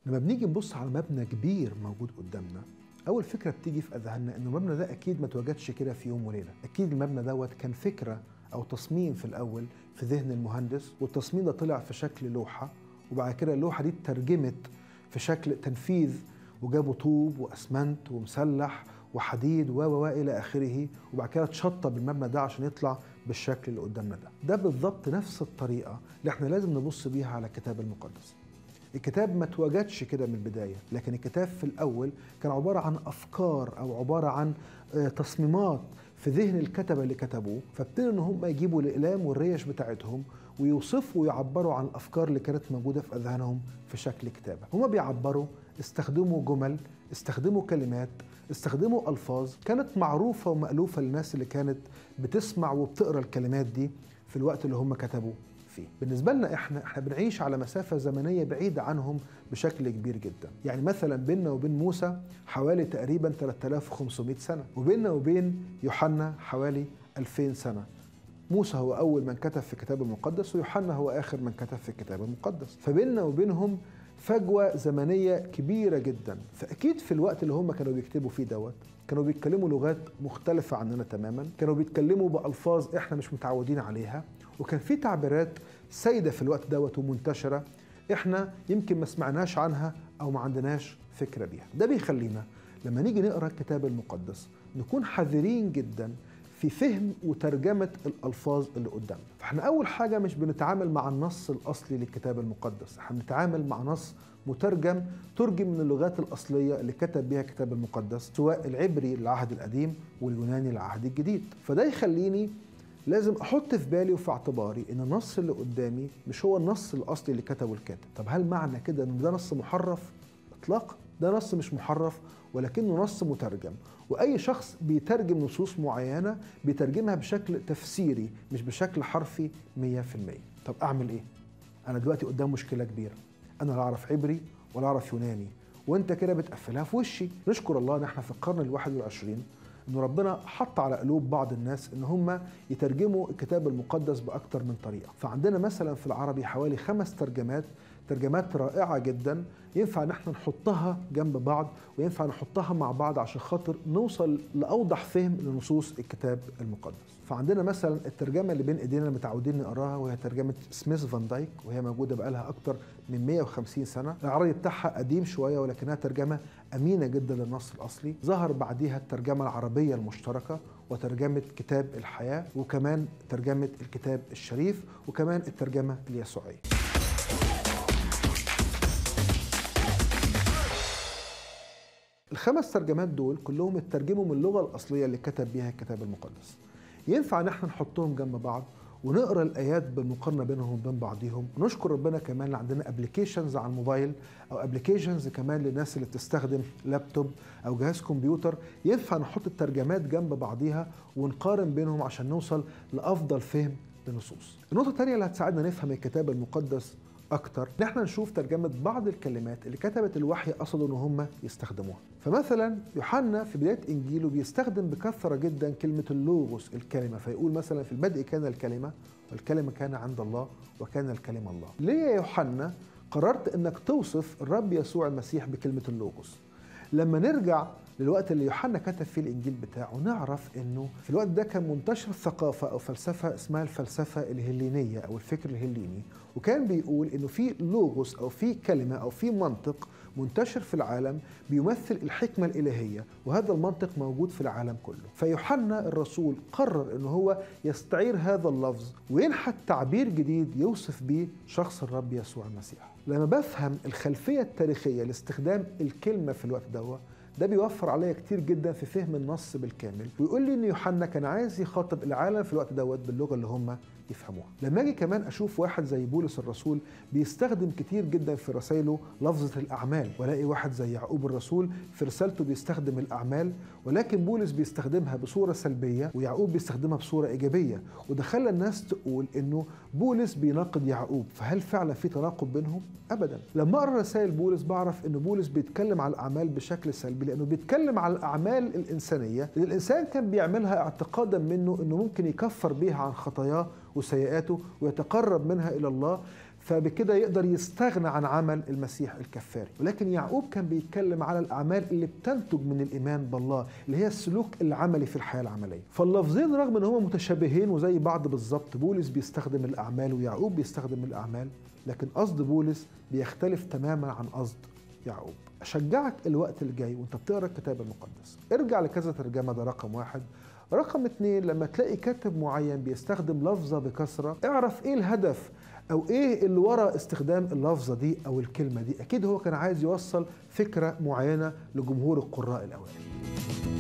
لما بنيجي نبص على مبنى كبير موجود قدامنا اول فكره بتيجي في اذهاننا ان المبنى ده اكيد ما اتوجدش كده في يوم وليله اكيد المبنى دوت كان فكره او تصميم في الاول في ذهن المهندس والتصميم ده طلع في شكل لوحه وبعد كده اللوحه دي اترجمت في شكل تنفيذ وجابوا طوب واسمنت ومسلح وحديد و و الى اخره وبعد كده اتشطب المبنى ده عشان يطلع بالشكل اللي قدامنا ده ده بالظبط نفس الطريقه اللي احنا لازم نبص بيها على الكتاب المقدس الكتاب ما اتوجدش كده من البداية لكن الكتاب في الأول كان عبارة عن أفكار أو عبارة عن تصميمات في ذهن الكتبة اللي كتبوه فابتدوا ان هم يجيبوا الاقلام والريش بتاعتهم ويوصفوا ويعبروا عن الافكار اللي كانت موجوده في اذهانهم في شكل كتابه هم بيعبروا استخدموا جمل استخدموا كلمات استخدموا الفاظ كانت معروفه ومالوفه للناس اللي كانت بتسمع وبتقرا الكلمات دي في الوقت اللي هم كتبوا فيه بالنسبه لنا احنا احنا بنعيش على مسافه زمنيه بعيده عنهم بشكل كبير جدا يعني مثلا بيننا وبين موسى حوالي تقريبا 3500 سنه وبيننا وبين يوحنا حوالي 2000 سنه موسى هو اول من كتب في الكتاب المقدس ويوحنا هو اخر من كتب في الكتاب المقدس فبيننا وبينهم فجوه زمنيه كبيره جدا فاكيد في الوقت اللي هم كانوا بيكتبوا فيه دوت كانوا بيتكلموا لغات مختلفة عننا تماما كانوا بيتكلموا بألفاظ احنا مش متعودين عليها وكان في تعبيرات سيدة في الوقت دوت ومنتشرة احنا يمكن ما سمعناش عنها او ما عندناش فكرة بيها ده بيخلينا لما نيجي نقرا الكتاب المقدس نكون حذرين جدا في فهم وترجمة الألفاظ اللي قدامنا فاحنا أول حاجة مش بنتعامل مع النص الأصلي للكتاب المقدس احنا بنتعامل مع نص مترجم ترجم من اللغات الأصلية اللي كتب بها الكتاب المقدس سواء العبري للعهد القديم واليوناني للعهد الجديد فده يخليني لازم احط في بالي وفي اعتباري ان النص اللي قدامي مش هو النص الاصلي اللي كتبه الكاتب طب هل معنى كده ان ده نص محرف اطلاقا ده نص مش محرف ولكنه نص مترجم واي شخص بيترجم نصوص معينه بيترجمها بشكل تفسيري مش بشكل حرفي 100% طب اعمل ايه انا دلوقتي قدام مشكله كبيره انا لا اعرف عبري ولا اعرف يوناني وانت كده بتقفلها في وشي نشكر الله ان احنا في القرن الواحد والعشرين ان ربنا حط على قلوب بعض الناس ان هم يترجموا الكتاب المقدس باكثر من طريقه فعندنا مثلا في العربي حوالي خمس ترجمات ترجمات رائعة جدا ينفع ان احنا نحطها جنب بعض وينفع نحطها مع بعض عشان خاطر نوصل لأوضح فهم لنصوص الكتاب المقدس فعندنا مثلا الترجمة اللي بين ايدينا متعودين نقراها وهي ترجمة سميث فان دايك وهي موجودة بقالها أكتر من 150 سنة العربي بتاعها قديم شوية ولكنها ترجمة أمينة جدا للنص الأصلي ظهر بعديها الترجمة العربية المشتركة وترجمة كتاب الحياة وكمان ترجمة الكتاب الشريف وكمان الترجمة اليسوعية الخمس ترجمات دول كلهم اترجموا من اللغه الاصليه اللي كتب بيها الكتاب المقدس ينفع ان احنا نحطهم جنب بعض ونقرا الايات بالمقارنه بينهم وبين بعضهم ونشكر ربنا كمان اللي عندنا ابلكيشنز على الموبايل او ابلكيشنز كمان للناس اللي بتستخدم لابتوب او جهاز كمبيوتر ينفع نحط الترجمات جنب بعضيها ونقارن بينهم عشان نوصل لافضل فهم للنصوص النقطه الثانيه اللي هتساعدنا نفهم الكتاب المقدس اكتر ان احنا نشوف ترجمه بعض الكلمات اللي كتبت الوحي قصدوا ان هم يستخدموها فمثلا يوحنا في بدايه انجيله بيستخدم بكثره جدا كلمه اللوغوس الكلمه فيقول مثلا في البدء كان الكلمه والكلمه كان عند الله وكان الكلمه الله ليه يا يوحنا قررت انك توصف الرب يسوع المسيح بكلمه اللوغوس لما نرجع للوقت اللي يوحنا كتب فيه الانجيل بتاعه نعرف انه في الوقت ده كان منتشر ثقافه او فلسفه اسمها الفلسفه الهلينيه او الفكر الهليني وكان بيقول انه في لوغوس او في كلمه او في منطق منتشر في العالم بيمثل الحكمه الالهيه وهذا المنطق موجود في العالم كله فيوحنا الرسول قرر انه هو يستعير هذا اللفظ وينحت تعبير جديد يوصف به شخص الرب يسوع المسيح لما بفهم الخلفيه التاريخيه لاستخدام الكلمه في الوقت دوت ده بيوفر عليا كتير جدا في فهم النص بالكامل ويقول لي ان يوحنا كان عايز يخاطب العالم في الوقت دوت باللغه اللي هم يفهموها لما اجي كمان اشوف واحد زي بولس الرسول بيستخدم كتير جدا في رسائله لفظه الاعمال والاقي واحد زي يعقوب الرسول في رسالته بيستخدم الاعمال ولكن بولس بيستخدمها بصوره سلبيه ويعقوب بيستخدمها بصوره ايجابيه وده خلى الناس تقول انه بولس بيناقض يعقوب فهل فعلا في تناقض بينهم ابدا لما اقرا رسائل بولس بعرف ان بولس بيتكلم على الاعمال بشكل سلبي لانه بيتكلم على الاعمال الانسانيه اللي الانسان كان بيعملها اعتقادا منه انه ممكن يكفر بيها عن خطاياه وسيئاته ويتقرب منها الى الله فبكده يقدر يستغنى عن عمل المسيح الكفاري ولكن يعقوب كان بيتكلم على الأعمال اللي بتنتج من الإيمان بالله اللي هي السلوك العملي في الحياة العملية فاللفظين رغم ان هما متشابهين وزي بعض بالظبط بولس بيستخدم الأعمال ويعقوب بيستخدم الأعمال لكن قصد بولس بيختلف تماما عن قصد يعقوب أشجعك الوقت الجاي وانت بتقرا الكتاب المقدس ارجع لكذا ترجمة ده رقم واحد رقم اتنين لما تلاقي كاتب معين بيستخدم لفظة بكثرة اعرف ايه الهدف او ايه اللي ورا استخدام اللفظة دي او الكلمة دي اكيد هو كان عايز يوصل فكرة معينة لجمهور القراء الاوائل